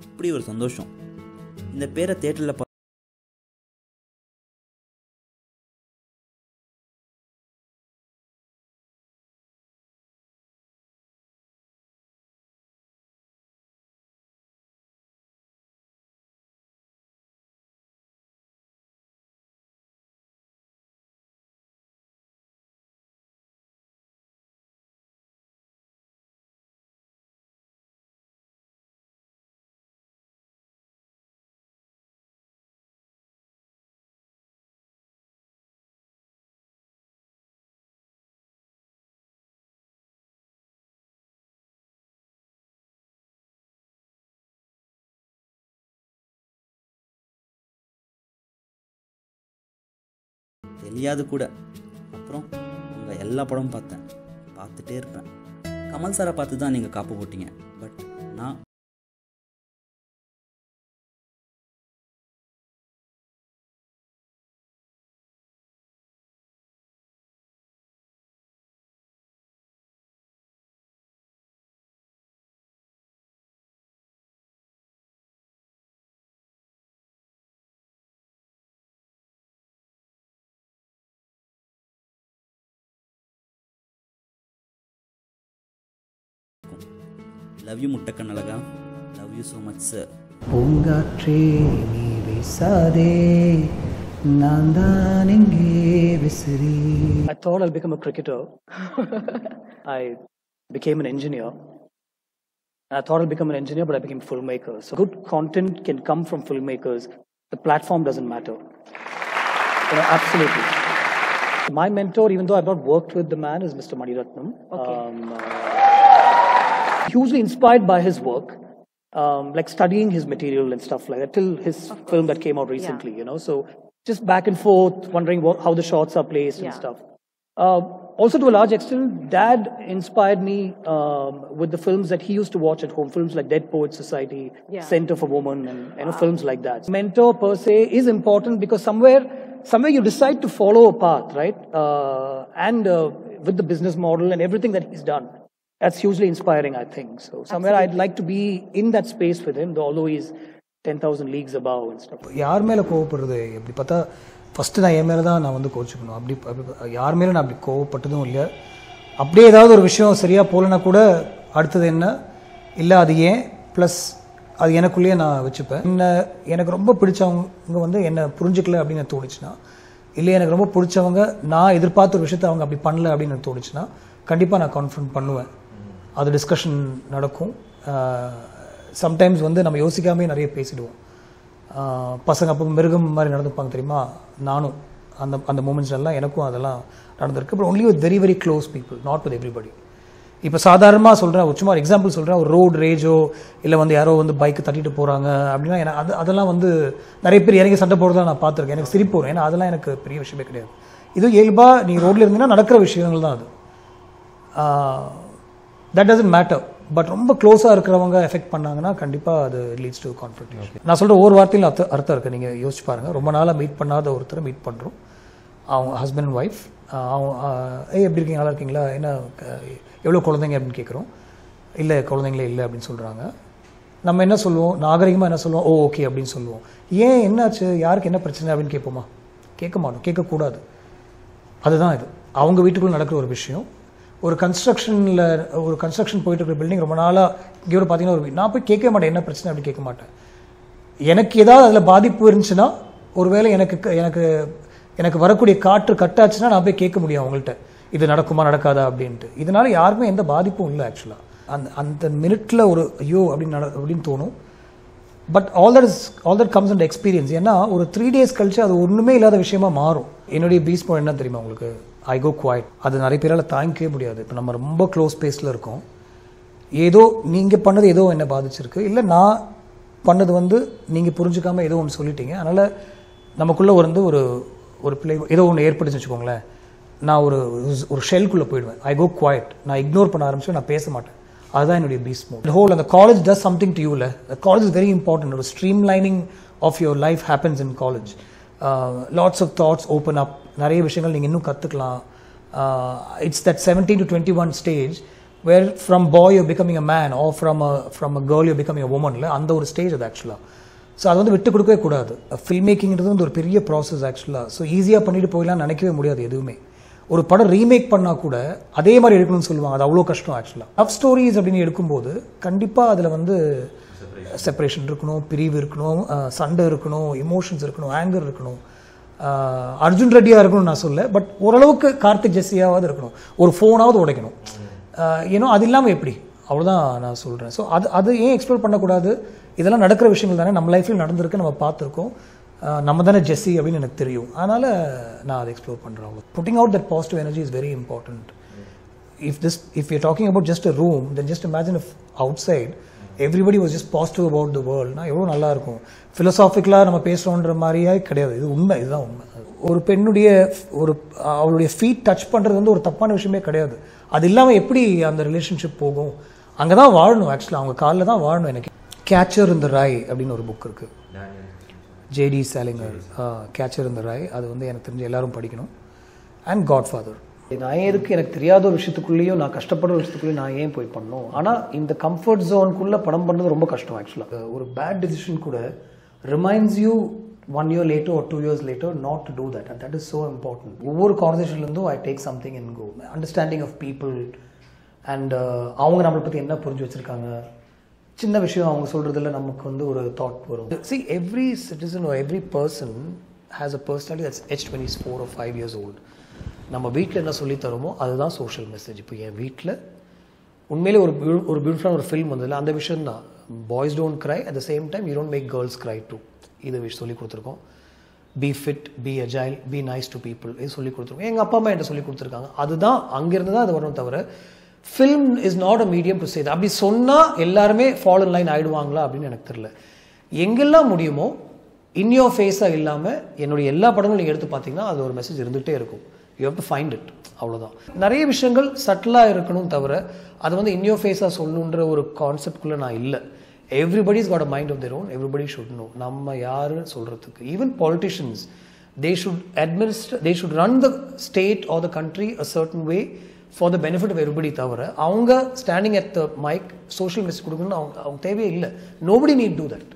அப்படி ஒரு சந்தோஷம் இந்த பேரை தேட்டரில் பா தெரியாது கூட அப்புறம் உங்கள் எல்லா படமும் பார்த்தேன் பார்த்துட்டே இருப்பேன் கமல் சாரை பார்த்து தான் நீங்கள் காப்பு போட்டீங்க பட் நான் லவ் யூ முட்டக்கன் அழகா love you so much sir பூங்காற்றே நீ வீசாதே நான் தான் இங்கே விசிறி I thought I'll become a cricketer. I became an engineer. I thought I'll become an engineer, but I became filmmaker. So good content can come from filmmakers. The platform doesn't matter. You know, absolutely. My mentor, even though I've not worked with the man, is Mr. Maniratnam. Okay. Um, uh, hugely inspired by his work, um, like studying his material and stuff like that, till his film that came out recently, you know. So just back and forth, wondering what, how the shots are placed and Yeah. stuff. Uh, also, to a large extent, Dad inspired me um, with the films that he used to watch at home. Films like Dead Poets Society, Yeah. Center for Women, and you know films like that. Mentor per se is important because somewhere, somewhere you decide to follow a path, right? Uh, and uh, with the business model and everything that he's done, that's hugely inspiring. I think so. Somewhere I'd like to be in that space with him, although he's ten thousand leagues above and stuff. யார் மேலே கோவப்படுறது எப்படி பார்த்தா first நான் என் மேலே தான் நான் வந்து கோச்சிக்கணும் அப்படி அப்படி யார் மேலே நான் அப்படி கோவப்பட்டதும் இல்லை அப்படியே ஏதாவது ஒரு விஷயம் சரியாக போகலனா கூட அடுத்தது என்ன இல்லை அது ஏன் ப்ளஸ் அது எனக்குள்ளேயே நான் வச்சுப்பேன் என்ன எனக்கு ரொம்ப பிடிச்சவங்க வந்து என்னை புரிஞ்சுக்கல அப்படின்னு எனக்கு தோணுச்சுன்னா இல்லை எனக்கு ரொம்ப பிடிச்சவங்க நான் எதிர்பார்த்த ஒரு விஷயத்தை அவங்க அப்படி பண்ணல அப்படின்னு எனக்கு தோணுச்சுன்னா கண்டிப்பாக நான் கான்ஃபரன்ட் பண்ணுவேன் அது டிஸ்கஷன் நடக்கும் சம்டைம்ஸ் வந்து நம்ம யோசிக்காமே நிறைய பேசிடுவோம் ஆஹ் பசங்க அப்போ மிருகம் மாதிரி நடந்துப்பாங்க தெரியுமா நானும் அந்த அந்த மூமெண்ட்ஸ் எல்லாம் எனக்கும் அதெல்லாம் நடந்திருக்கு but only with very very close people not with everybody இப்போ சாதாரணமாக சொல்கிறேன் ஒரு சும்மா எக்ஸாம்பிள் சொல்கிறேன் ஒரு ரோடு ரேஜோ இல்லை வந்து யாரோ வந்து பைக்கு தட்டிட்டு போகிறாங்க அப்படின்னா எனக்கு அது அதெல்லாம் வந்து நிறைய பேர் இறங்கி சண்டை போடுறதா நான் பார்த்துருக்கேன் எனக்கு சிரிப்பு வரும் ஏன்னா அதெல்லாம் எனக்கு பெரிய விஷயமே கிடையாது இது இயல்பாக நீ ரோட்டில் இருந்தீங்கன்னா நடக்கிற விஷயங்கள் தான் அது தட் டசன்ட் மேட்டர் பட் ரொம்ப க்ளோஸாக இருக்கிறவங்க எஃபெக்ட் பண்ணாங்கன்னா கண்டிப்பாக அது லீட்ஸ் டு கான்ஃபிடன்ட் நான் சொல்கிற ஒவ்வொரு வார்த்தையிலும் அர்த்தம் அர்த்தம் இருக்குது நீங்கள் யோசிச்சு பாருங்கள் ரொம்ப நாளாக மீட் பண்ணாத ஒருத்தரை மீட் பண்ணுறோம் அவங்க ஹஸ்பண்ட் அண்ட் ஒய்ஃப் அவங்க ஏய் எப்படி இருக்கீங்க நல்லா இருக்கீங்களா என்ன க- எவ்வளோ குழந்தைங்க அப்படின்னு கேட்குறோம் இல்லை குழந்தைங்களே இல்லை அப்படின்னு சொல்கிறாங்க நம்ம என்ன சொல்லுவோம் நாகரிகமாக என்ன சொல்லுவோம் ஓ ஓகே அப்படின்னு சொல்லுவோம் ஏன் என்னாச்சு யாருக்கு என்ன பிரச்சனை அப்படின்னு கேட்போமா கேட்க மாட்டோம் கேட்கக்கூடாது அதுதான் இது அவங்க வீட்டுக்குள்ள நடக்கிற ஒரு விஷயம் ஒரு கன்ஸ்ட்ரக்ஷனில் ஒரு கன்ஸ்ட்ரக்ஷன் போயிட்டு இருக்கிற பில்டிங் ரொம்ப நாளாக இங்கே ஒரு பார்த்தீங்கன்னா ஒரு வீ- நான் போய் கேட்க மாட்டேன் என்ன பிரச்சனை அப்படி கேட்க மாட்டேன் எனக்கு ஏதாவது அதில் பாதிப்பு இருந்துச்சுன்னா ஒருவேளை எனக்கு க- எனக்கு எனக்கு வரக்கூடிய காற்று கட்டாச்சுன்னா நான் போய் கேட்க முடியும் அவங்கள்ட்ட இது நடக்குமா நடக்காதா அப்படின்ட்டு இதனால யாருக்குமே எந்த பாதிப்பும் இல்லை ஆக்சுவலாக அந்த அந்த மினிட்ல ஒரு ஐயோ அப்படின்னு நட அப்படின்னு தோணும் but all that is all that comes and experience ஏன்னா ஒரு த்ரீ டேஸ் கழிச்சு அது ஒன்றுமே இல்லாத விஷயமா மாறும் என்னுடைய பீஸ் மோட் என்ன தெரியுமா உங்களுக்கு ஐ கோ குவாய்ட் அது நிறைய பேரால் தாங்கிக்கவே முடியாது இப்போ நம்ம ரொம்ப க்ளோஸ் ஸ்பேஸில் இருக்கோம் ஏதோ நீங்கள் பண்ணது ஏதோ என்ன பாதிச்சிருக்கு இல்லை நான் பண்ணது வந்து நீங்கள் புரிஞ்சுக்காம ஏதோ ஒன்று சொல்லிட்டீங்க அதனால் நமக்குள்ளே வந்து ஒரு ஒரு பிள்ளை ஏதோ ஒன்று ஏற்பட்டுச்சு வச்சுக்கோங்களேன் நான் ஒரு ஒரு ஷெல்குள்ளே போயிடுவேன் ஐ கோ குவாய்ட் நான் இக்னோர் பண்ண ஆரம்பிச்சு நான் பேச மாட்டேன் அதுதான் என்னுடைய பீஸ் மோட் ஹோல் அந்த காலேஜ் டஸ் சம்திங் டு யூல காலேஜ் இஸ் வெரி இம்பார்ட்டன்ட் ஒரு stream lining of your life happens in college lots of thoughts open up நிறைய விஷயங்கள் நீங்கள் இன்னும் கற்றுக்கலாம் it's that seventeen to twenty one stage where from boy you becoming a man or from a from a girl you becoming a உமன்ல அந்த ஒரு stage அது ஆக்சுவலாக ஸோ அது வந்து விட்டு கொடுக்கவே கூடாது ஃபில்ம் மேக்கிங்கிறது வந்து ஒரு பெரிய ப்ராசஸ் ஆக்சுவலாக ஸோ ஈஸியாக பண்ணிட்டு போயிடலாம் நினைக்கவே முடியாது எதுவுமே ஒரு படம் ரீமேக் பண்ணால் கூட அதே மாதிரி எடுக்கணும்னு சொல்லுவாங்க அது அவ்வளோ கஷ்டம் ஆக்சுவலாக லவ் ஸ்டோரிஸ் அப்படின்னு எடுக்கும்போது கண்டிப்பாக அதில் வந்து செப்பரேஷன் இருக்கணும் பிரிவு இருக்கணும் அஹ், சண்டை இருக்கணும் எமோஷன்ஸ் இருக்கணும் ஆங்கர் இருக்கணும் அஹ், அர்ஜுன் ரெட்டியாக இருக்கணும்னு நான் சொல்ல பட் ஓரளவுக்கு கார்த்திக் ஜெஸ்ஸியாவது இருக்கணும் ஒரு ஃபோனாவது உடைக்கணும் ஏன்னோ அது இல்லாமல் எப்படி அவ்வளோதான் நான் சொல்கிறேன் ஸோ அது அது ஏன் எக்ஸ்ப்ளோர் பண்ணக்கூடாது இதெல்லாம் நடக்கிற விஷயங்கள் தானே நம்ம லைஃப்ல நடந்திருக்கு நம்ம பார்த்துருக்கோம் அஹ், நம்ம தானே ஜெஸ்ஸி அப்படின்னு எனக்கு தெரியும் அதனால் நான் அதை எக்ஸ்ப்ளோர் பண்ணுறேன் putting out that positive energy is very important if this if you're talking about just a room then just imagine if outside everybody was just positive about the world நான் எவ்வளோ நல்லா இருக்கும் ஃபிலசாபிக்கலாக நம்ம பேசுகிறோன்ற மாதிரியே கிடையாது இது உண்மை இதுதான் உண்மை ஒரு பெண்ணுடைய ஒரு அவளுடைய ஃபீட் டச் பண்ணுறது வந்து ஒரு தப்பான விஷயமே கிடையாது அது இல்லாமல் எப்படி அந்த ரிலேஷன்ஷிப் போகும் அங்கே தான் வாழணும் ஆக்சுவலாக அவங்க காலில் தான் வாழணும் எனக்கு கேச்சர் இந்த ராய் அப்படின்னு ஒரு புக் இருக்குது ஜேடி சேலிங்கர் கேச்சர் இந்த ராய் அது வந்து எனக்கு தெரிஞ்ச எல்லாரும் படிக்கணும் அண்ட் காட் ஃபாதர் நான் ஏன் எதுக்கு எனக்கு தெரியாத ஒரு விஷயத்துக்குள்ளேயும் நான் கஷ்டப்படுற ஒரு விஷயத்துக்குள்ளேயும் நான் ஏன் போய் பண்ணணும் ஆனால் இந்த கம்ஃபர்ட் ஜோனுக்குள்ளே படம் பண்ணுறது ரொம்ப கஷ்டம் ஆக்சுவலாக ஒரு பேட் டிசிஷன் கூட reminds you one year later ஒரு two years later not to do that and that is so important ஒவ்வொரு கான்வர்சேஷன்லேருந்தும் I take something and go understanding of people and அவங்க நம்மளை பற்றி என்ன புரிஞ்சு வச்சுருக்காங்க சின்ன விஷயம் அவங்க சொல்கிறதுல நமக்கு வந்து ஒரு தாட் வரும் see every citizen every person has a personality that's each twenty four or five years old நம்ம வீட்டில் என்ன சொல்லித் தரோமோ அதுதான் சோஷியல் மெசேஜ் இப்போ என் வீட்டில் உண்மையிலே ஒரு beau- ஒரு பியூட்டிஃபுல்லான ஒரு ஃபில்ம் வந்ததில்ல அந்த விஷயம் தான் boys don't cry at the same time you don't make girls cry too இது விஷயம் சொல்லி கொடுத்துருக்கோம் be fit be agile be nice to people இது சொல்லி கொடுத்துருக்கோம் எங்கள் அப்பா அம்மா என்கிட்ட சொல்லி கொடுத்துருக்காங்க அதுதான் அங்கேருந்து தான் அது வரணும் தவிர film is not a medium to say அப்படி சொன்னால் எல்லாருமே ஃபாலோ லைன் ஆயிடுவாங்களா அப்படின்னு எனக்கு தெரியல எங்கெல்லாம் முடியுமோ இன் யோர் ஃபேஸாக இல்லாமல் என்னுடைய எல்லா படங்களும் நீங்கள் எடுத்து பார்த்தீங்கன்னா அது ஒரு மெசேஜ் இருந்துகிட்டே இருக்கும் you have to find it அவ்வளோதான் நிறைய விஷயங்கள் சட்டிலாக இருக்கணும் தவிர அது வந்து இன் யோர் ஃபேஸாக சொல்லணுன்ற ஒரு கான்செப்ட்குள்ளே நான் இல்லை everybody's got a mind of their own everybody should know நம்ம யாருன்னு சொல்கிறதுக்கு even politicians they should administer they should run the state or the country a certain way for the benefit of everybody தவிர அவங்க standing at the mic social message கொடுக்கணும்னு அவங்க அவங்க தேவையே இல்லை nobody need do that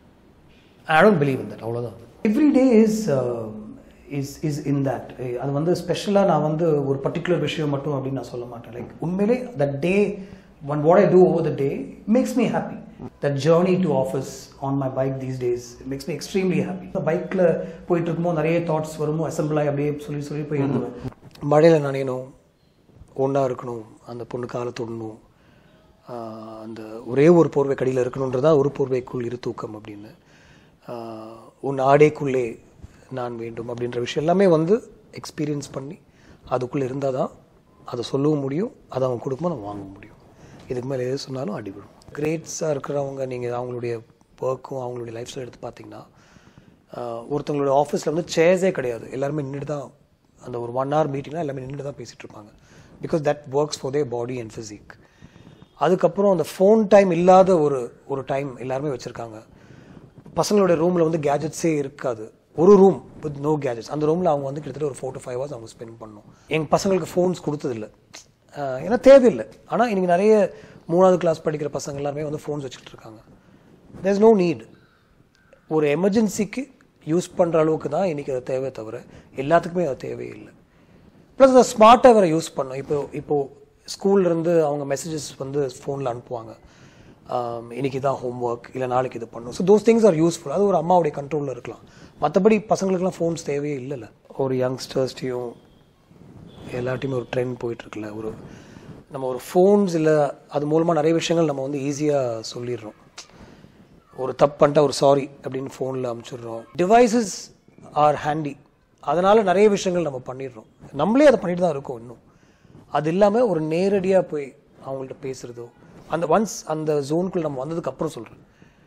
I don't believe in that அவ்வளோதான் every day is is is in that அது வந்து ஸ்பெஷலாக நான் வந்து ஒரு பர்டிகுலர் விஷயம் மட்டும் அப்படின்னு நான் சொல்ல மாட்டேன் லைக் உண்மையிலே that day one what I do over the day makes me happy that journey to office on my bike these days makes me extremely happy பைக்கில் போயிட்டு இருக்கும்போது நிறைய தாட்ஸ் வருமோ அசம்பிள் ஆகி அப்படியே சொல்லி சொல்லி போய் எழுதுவேன் மழையில் நனையணும் ஒன்றா இருக்கணும் அந்த பொண்ணு காலை தொடணும் ஆஹ் அந்த ஒரே ஒரு போர்வை கடியில் இருக்கணுன்றதா ஒரு போர்வைக்குள் இரு தூக்கம் அப்படின்னு ஆஹ் உன் ஆடைக்குள்ளே நான் வேண்டும் அப்படின்ற விஷயம் எல்லாமே வந்து எக்ஸ்பீரியன்ஸ் பண்ணி அதுக்குள்ளே இருந்தால் தான் அதை சொல்லவும் முடியும் அதை அவங்க கொடுக்கும்போது நம்ம வாங்க முடியும் இதுக்கு மேலே எது சொன்னாலும் அடிபடும் கிரேட்ஸாக இருக்கிறவங்க நீங்கள் அவங்களுடைய ஒர்க்கும் அவங்களுடைய லைஃப் ஸ்டைல் எடுத்து பார்த்தீங்கன்னா ஆஹ் ஒருத்தவங்களுடைய ஆஃபீஸில் வந்து சேர்ஸே கிடையாது எல்லாருமே நின்றுட்டு தான் அந்த ஒரு ஒன் ஹவர் மீட்டிங்னா எல்லாமே நின்றுட்டு தான் பேசிகிட்டு இருப்பாங்க because that works for the body and physique அதுக்கப்புறம் அந்த ஃபோன் டைம் இல்லாத ஒரு ஒரு டைம் எல்லாருமே வச்சுருக்காங்க பசங்களுடைய ரூமில் வந்து கேஜெட்ஸே இருக்காது ஒரு ரூம் வித் நோ கேஜெட்ஸ் அந்த ரூமில் அவங்க வந்து கிட்டத்தட்ட ஒரு ஃபோர் டு ஃபைவ் ஹவர்ஸ் அவங்க ஸ்பெண்ட் பண்ணணும் எங்கள் பசங்களுக்கு ஃபோன்ஸ் கொடுத்ததில்ல ஆஹ் ஏன்னா தேவையில்லை ஆனால் இன்னைக்கு நிறைய மூணாவது கிளாஸ் படிக்கிற பசங்க எல்லாருமே வந்து ஃபோன்ஸ் வச்சுக்கிட்டு இருக்காங்க தேர் இஸ் நோ நீட் ஒரு எமர்ஜென்சிக்கு யூஸ் பண்ணுற அளவுக்கு தான் இன்றைக்கி அது தேவை தவிர எல்லாத்துக்குமே அது தேவையில்லை ப்ளஸ் அதை ஸ்மார்ட்டாக வேறு யூஸ் பண்ணோம் இப்போ இப்போது ஸ்கூல்லேருந்து அவங்க மெசேஜஸ் வந்து ஃபோனில் அனுப்புவாங்க ஆம், இன்னைக்கு தான் ஹோம் ஒர்க் இல்லை நாளைக்கு இது பண்ணும் so those things are useful அது ஒரு அம்மாவுடைய கண்ட்ரோலில் இருக்கலாம் மற்றபடி பசங்களுக்குலாம் ஃபோன்ஸ் தேவையே இல்லைல்ல ஒரு யங்ஸ்டர்ஸ்டையும் எல்லாட்டையுமே ஒரு ட்ரெண்ட் போயிட்டுருக்குல்ல ஒரு நம்ம ஒரு ஃபோன்ஸ் இல்லை அது மூலமாக நிறைய விஷயங்கள் நம்ம வந்து ஈஸியாக சொல்லிடுறோம் ஒரு தப்பு பண்ணிட்டா ஒரு சாரி அப்படின்னு ஃபோனில் அமுச்சிடுறோம் டிவைசஸ் ஆர் ஹேண்டி அதனால நிறைய விஷயங்கள் நம்ம பண்ணிடுறோம் நம்மளே அதை பண்ணிட்டு தான் இருக்கோம் இன்னும் அது இல்லாமல் ஒரு நேரடியாக போய் அவங்கள்ட்ட பேசுகிறதோ அந்த ஒன்ஸ் அந்த ஜோனுக்குள்ள நம்ம வந்ததுக்கு அப்புறம் சொல்கிறேன்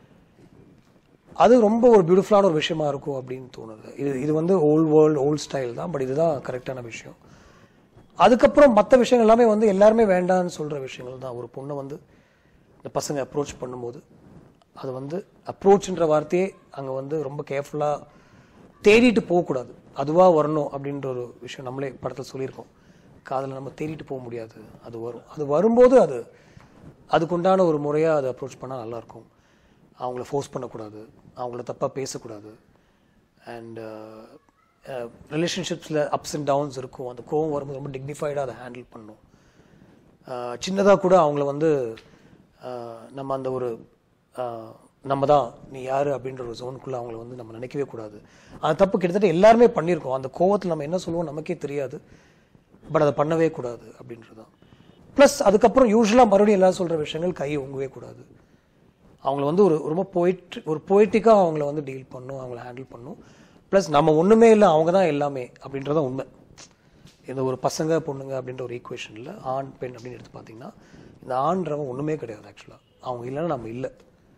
அது ரொம்ப ஒரு பியூட்டிஃபுல்லான ஒரு விஷயமா இருக்கும் அப்படின்னு தோணுது இது இது வந்து ஓல்ட் வேர்ல்டு ஓல்ட் ஸ்டைல் தான் பட் இதுதான் கரெக்டான விஷயம் அதுக்கப்புறம் மற்ற விஷயங்கள் எல்லாமே வந்து எல்லாருமே வேண்டாம்னு சொல்கிற விஷயங்கள் தான் ஒரு பொண்ணை வந்து இந்த பசங்க அப்ரோச் பண்ணும்போது அது வந்து அப்ரோச்ன்ற வார்த்தையே அங்கே வந்து ரொம்ப கேர்ஃபுல்லாக தேடிட்டு போகக்கூடாது அதுவாக வரணும் அப்படின்ற ஒரு விஷயம் நம்மளே படத்தில் சொல்லியிருக்கோம் காதலை நம்ம தேடிட்டு போக முடியாது அது வரும் அது வரும்போது அது அதுக்குண்டான ஒரு முறையாக அதை அப்ரோச் பண்ணால் நல்லாயிருக்கும் அவங்கள ஃபோர்ஸ் பண்ணக்கூடாது அவங்கள தப்பாக பேசக்கூடாது அண்ட் ரிலேஷன்ஷிப்ஸில் அப்ஸ் அண்ட் டவுன்ஸ் இருக்கும் அந்த கோவம் வரும்போது ரொம்ப டிக்னிஃபைடாக அதை ஹேண்டில் பண்ணும் சின்னதாக கூட அவங்கள வந்து ஆஹ், நம்ம அந்த ஒரு ஆஹ், நம்ம தான் நீ யார் அப்படின்ற ஒரு ஜோனுக்குள்ளே அவங்கள வந்து நம்ம நினைக்கவே கூடாது அது தப்பு கிட்டத்தட்ட எல்லாருமே பண்ணியிருக்கோம் அந்த கோவத்தில் நம்ம என்ன சொல்லுவோம் நமக்கே தெரியாது பட் அதை பண்ணவே கூடாது அப்படின்றது தான் ப்ளஸ் அதுக்கப்புறம் யூஸ்வலாக மறுபடியும் எல்லாரும் சொல்கிற விஷயங்கள் கை ஒங்கவே கூடாது அவங்கள வந்து ஒரு ரொம்ப போயிட் ஒரு போயிட்டிக்காக அவங்கள வந்து டீல் பண்ணும் அவங்கள ஹேண்டில் பண்ணும் ப்ளஸ் நம்ம ஒன்றுமே இல்லை அவங்க தான் எல்லாமே அப்படின்றதான் உண்மை இந்த ஒரு பசங்க பொண்ணுங்க அப்படின்ற ஒரு ஈக்குவேஷனில் ஆண் பெண் அப்படின்னு எடுத்து பார்த்தீங்கன்னா இந்த ஆண்றவன் ஒன்றுமே கிடையாது ஆக்சுவலாக அவங்க இல்லைன்னா நம்ம இல்லை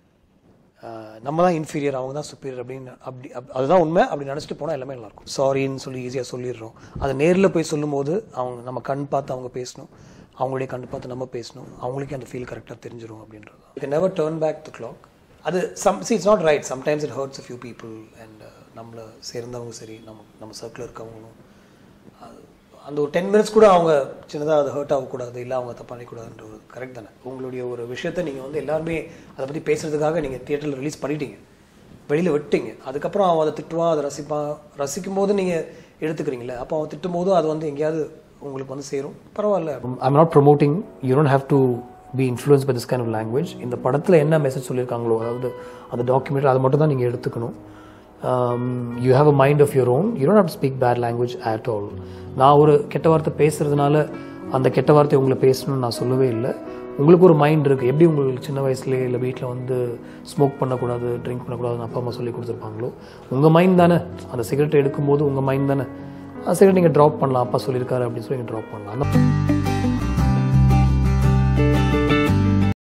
ஆஹ் நம்ம தான் இன்ஃபீரியர் அவங்க தான் சுப்பீரியர் அப்படின்னு அப்படி அப்- அதுதான் உண்மை அப்படி நினச்சிட்டு போனால் எல்லாமே நல்லாயிருக்கும் சாரின்னு சொல்லி ஈஸியாக சொல்லிடுறோம் அதை நேரில் போய் சொல்லும்போது அவங்க நம்ம கண் பார்த்து அவங்க பேசணும் அவங்களுடைய கண் பார்த்து நம்ம பேசணும் அவங்களுக்கே அந்த ஃபீல் கரெக்டாக தெரிஞ்சிரும் அப்படின்றது you never turn back the clock அது some see it's not right sometimes it hurts a few people and நம்மளை சேர்ந்தவங்க சரி நம்ம நம்ம சர்க்கிளில் இருக்கவங்களும் அது- அந்த ஒரு டென் மினிட்ஸ் கூட அவங்க சின்னதாக அது ஹர்ட் ஆகக்கூடாது இல்லை அவங்க தப்பு பண்ணிக்கூடாதுன்ற ஒரு கரெக்ட் தானே உங்களுடைய ஒரு விஷயத்த நீங்கள் வந்து எல்லாருமே அதை பற்றி பேசுறதுக்காக நீங்கள் தியேட்டரில் ரிலீஸ் பண்ணிட்டீங்க வெளியில் விட்டீங்க அதுக்கப்புறம் அவன் அதை திட்டுவான் அதை ரசிப்பான் ரசிக்கும் போது நீங்கள் எடுத்துக்கிறீங்களே அப்போ அவன் திட்டும் போதும் அது வந்து எங்கேயாவது உங்களுக்கு வந்து சேரும் பரவாயில்ல I'm not promoting you don't have to be influence by this kind of language இந்த படத்தில் என்ன மெசேஜ் சொல்லியிருக்காங்களோ அதாவது அந்த டாக்குமெண்ட் அதை மட்டும் தான் நீங்கள் எடுத்துக்கணும் you have a mind of your own you don't have speak bad language at all நான் ஒரு கெட்ட வார்த்தை பேசுறதுனால அந்த கெட்ட வார்த்தை உங்களை பேசணும்னு நான் சொல்லவே இல்லை உங்களுக்கு ஒரு மைண்ட் இருக்குது எப்படி உங்களுக்கு சின்ன வயசுலேயே இல்லை வீட்டில் வந்து ஸ்மோக் பண்ணக்கூடாது ட்ரிங்க் பண்ணக்கூடாதுன்னு அப்பா அம்மா சொல்லி கொடுத்துருப்பாங்களோ உங்கள் மைண்ட் தானே அந்த சிகரெட் எடுக்கும்போது உங்கள் மைண்ட் தானே அந்த சிகரெட் நீங்கள் ட்ராப் பண்ணலாம் அப்பா சொல்லியிருக்காரு அப்படின்னு சொல்லி நீங்கள் ட்ராப் பண்ணலாம் அந்த